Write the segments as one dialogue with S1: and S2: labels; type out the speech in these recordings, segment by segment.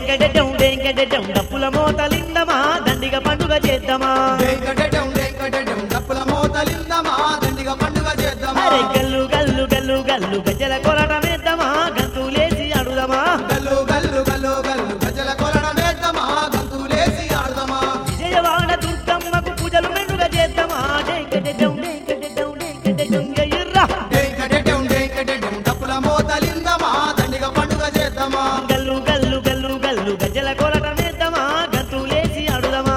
S1: డెంకెడెడం డెంకెడెడం డప్పుల మోతలిందమా దండిగ పండుగ చేద్దామా
S2: వెంకటెటం వెంకటెటం డప్పుల మోతలిందమా దండిగా పండుగ చేద్దామా
S1: అరే గల్లు గల్లు గల్లు గల్లు గజ్జల కొలటమేద్దామా గంతులేసి అడుదమా
S2: గల్లు గల్లు గల్లు గల్లు గజల కొలడమేద్దామా గంతులేసి ఆడదామా
S1: విజయవాడ దుర్గమ్మకు పూజలు మెండుగా చేద్దామా డెంకెడెడం డెంకెడెడం డెంకెడెడం ఎయ్యుర్రా
S2: వెంకటెటం వెంకటెటం డప్పుల మోతలిందమా దండిగా పండుగ చేద్దామా
S1: గల్లు గల్లు గల్లు గల్లు గజ్జల కొలటమేద్దామా గంతులేసి అడుదమా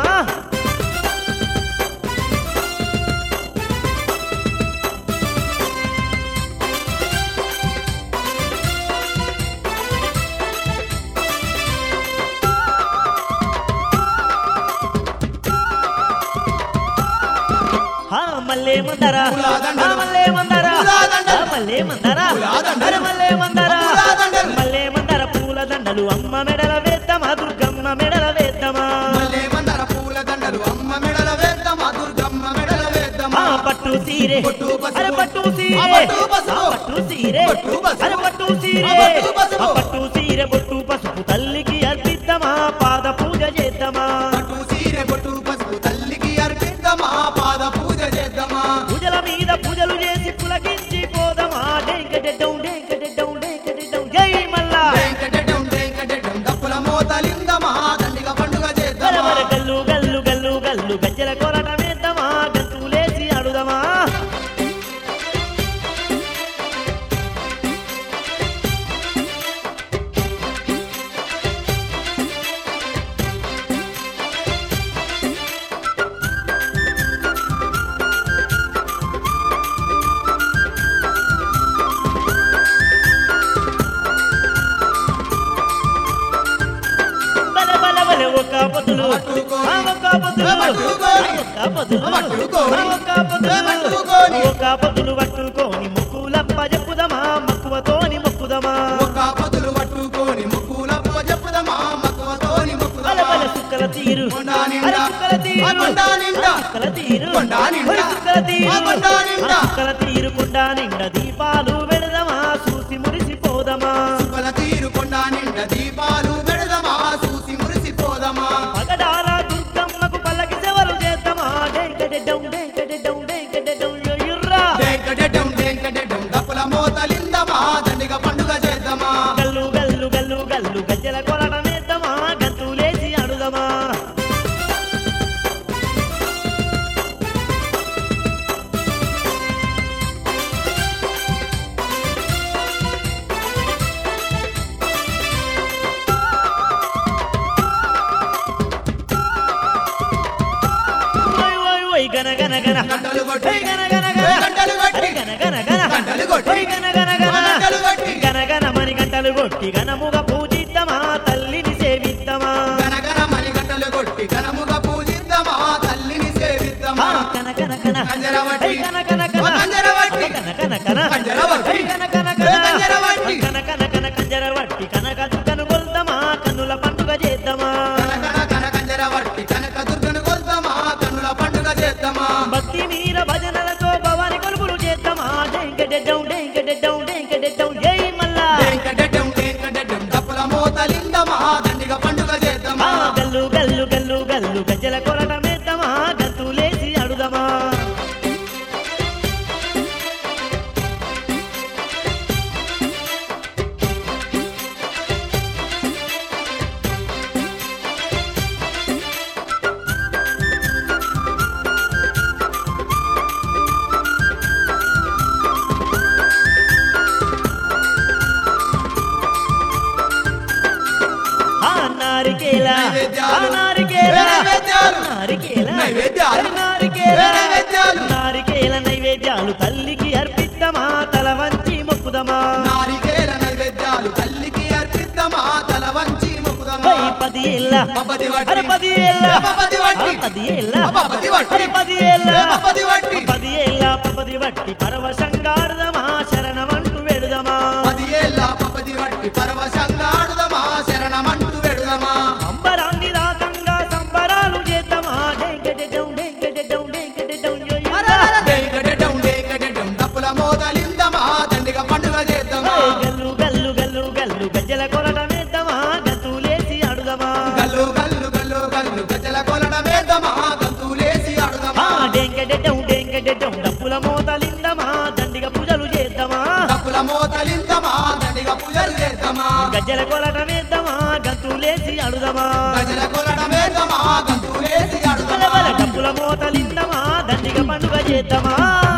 S1: హా మల్లే మందరా
S2: పూలాదండలు.
S1: హా మల్లే మందరా
S2: పూలాదండలు.
S1: హా మల్లే మందరా
S2: పూలాదండలు.
S1: అరే మల్లే మందరా
S2: పూలాదండలు.
S1: మల్లే మందర పూల దండలు అమ్మ మెడల వేద్దామా దుర్గమ్మ మెడల వేద్దామా
S2: మల్లె మందర పూల దండలు అమ్మ మెడల వేద్దామా దుర్గమ్మ మెడల వేద్దామా
S1: ఆ పట్టు సీరే
S2: పట్టు పసుపు.
S1: అరే పట్టు
S2: ఆ
S1: సీరే
S2: పట్టు పసుపు.
S1: ఆ పట్టు సీరే
S2: పట్టు పసుపు.
S1: అరే పట్టు సీరే
S2: ఆ పట్టు పసుపు.
S1: ఆ పట్టు సీరే బొట్టు పసుపు తల్లికి అర్పిద్దామా పాద పూజ చేద్దామా
S2: పట్టు సీరె బొట్టు పసుపు తల్లికి అర్పిద్దామా పాద పూజ చేద్దామా
S1: పూజల మీద పూజలు చేసి పులకించి పోదామా డేంకటెడ్డం డేంకటెడ్డం డేంకటెడ్డం జై మల్లా
S2: వెంకటెటం వెంకటెటం డప్పుల మోతలిందమా దండిగా పండుగ చేద్దామా
S1: వరవర గల్లు గల్లు గల్లు గల్లు గజ్జల కొరటమేద్దామా గంతులేసి అడుదమా బల బల బల ఒక్క పొద్దులు
S2: పట్టుకోని.
S1: ఆ ఒక్క పొద్దులు
S2: పట్టుకోని.
S1: ఒక్క పొద్దులు
S2: పట్టుకోని.
S1: ఆ ఒక్క పొద్దులు
S2: పట్టుకోని.
S1: ఒక్క పొద్దులు పట్టుకోని ముక్కులప్ప చెప్పుదమా మక్కువతోని మొక్కుదమా
S2: ఒక్క పదులు పట్టుకొని ముక్కులప్ప చెప్పుదమా మక్కువతోని
S1: బల
S2: మొక్కుదమా
S1: బల సుక్కల తీరు
S2: కొండా నిండా.
S1: అరే సుక్కల తీరు
S2: ఆ కొండా నిండా.
S1: ఆ సుక్కల తీరు
S2: కొండా నిండా.
S1: ఒరే సుక్కల తీరు
S2: ఆ కొండా నిండా.
S1: ఆ సుక్కల తీరు కొండా నిండా దీపాలు వెడదమా చూసి మురిసిపోదమా
S2: సుక్కల తీరు కొండ నిండ దీపాలు పెడదమా చూసి మురిసిపోదమా
S1: పగడాల దుర్గమ్మకు పల్లకి సేవలు చేద్దామా డేంకటెడ్డం డేంకటెడ్డం డేంకటెడ్డం ఎయ్యుర్రా
S2: వెంకటెటం వెంకటెటం డప్పుల మోతలిందమా దండిగా పండుగ చేద్దామా
S1: గల్లు గల్లు గల్లు గల్లు గజ్జల కొలటమేద్దామా గంతులేసి అడుదమా ఓయ్ ఓయ్ ఓయ్ గన గన గన
S2: గంటలు కొట్టి.
S1: ఓయ్ గన గన గన
S2: గంటలు కొట్టి.
S1: అరే గన గన గన
S2: గంటలు కొట్టి.
S1: ఓయ్ గన గన గన
S2: గంటలు కొట్టి.
S1: గన గన మని గంటలు కొట్టి గనముగా పూజిద్దామా తల్లిని సేవిద్దామా
S2: గనగన మణి గంటలు కొట్టి ఘనముగా పూజిద్దామా తల్లిని
S1: ఆ,
S2: సేవిద్దామా
S1: కన కన కన
S2: కంజరవట్టి.
S1: ఓయ్ కన కన కన
S2: ఓ కంజరవట్టి.
S1: కన కన కన
S2: కంజరవట్టి.
S1: ఓయ్ కన కన
S2: ఓ
S1: కన
S2: కంజరవట్టి.
S1: కన కన కన కంజరవట్టి కనక దుర్గను కొల్దామా కన్నుల పండుగ చేద్దామా
S2: కనకన కన కంజరవట్టి కనక దుర్గను కొల్దామా కన్నుల పండుగ చేద్దామా
S1: భక్తి మీర భజనలతో భవాని కొలుపులు చేద్దామా డెంకెడెడ్డం డెంకెడెడ్డం డెంకెడెడ్డం జై మల్లా
S2: వెంకటెటం వెంకటెటం డప్పుల మోతలిందమా దండిగా పండుగ చేద్దామా
S1: ఆ, గల్లు గల్లు గల్లు గల్లు గజ్జల కొరటమేద్దామా గంతులేసి అడుదమా ఆ నారికేల
S2: నైవేద్యాలు.
S1: ఆ నారికేల
S2: నైవేద్యాలు.
S1: నారికేల
S2: నైవేద్యాలు.
S1: నారికేల
S2: నైవేద్యాలు.
S1: నారికేల నైవేద్యాలు తల్లికి అర్పిద్దామా తల వంచి మొక్కుదమా
S2: నారికేల నైవేద్యాలు తల్లికి అర్పిద్దామా తల వంచి మొక్కుదమా
S1: ఓయ్ పది ఏళ్ళ
S2: పప్పది వట్టి.
S1: అరే పది ఏళ్ళ
S2: పప్పది వట్టి.
S1: ఆ, పది ఏళ్ళ
S2: పప్పది వట్టి.
S1: అరే పది ఏళ్ళ
S2: పప్పది వట్టి.
S1: పది ఏళ్ళ పప్పది వట్టి పరవశంగాడుదమా శరణమంటూ వెడుదమా
S2: పది ఏళ్ళ పప్పది వట్టి పరవశంగా ఆడుదమా శరణమంటూ వెడుదమా
S1: అంబరాన్ని రాకంగా సంబరాలు చేద్దామా డెంకెడెడం డెంకెడెడం డెంకెడెడం యోయ్యా.
S2: వెంకటెటం వెంకటెటం డప్పుల మోతలిందమా దండిగా పండుగ చేద్దామా
S1: ఏయ్ గల్లు గల్లు గల్లు గల్లు గజ్జల కొరటమేద్దామా గంతులేసి అడుదమా
S2: మోతలిందమా దండిగా పూజలు చేద్దామా
S1: గజ్జల కొలటమేద్దామా గంతులేసి అడుదమా
S2: గజల కొలటమేద్దామా గంతులేసి
S1: బల బల
S2: అడుగుదామా
S1: డప్పుల మోతలిందమా దండిగా పండుగ చేద్దామా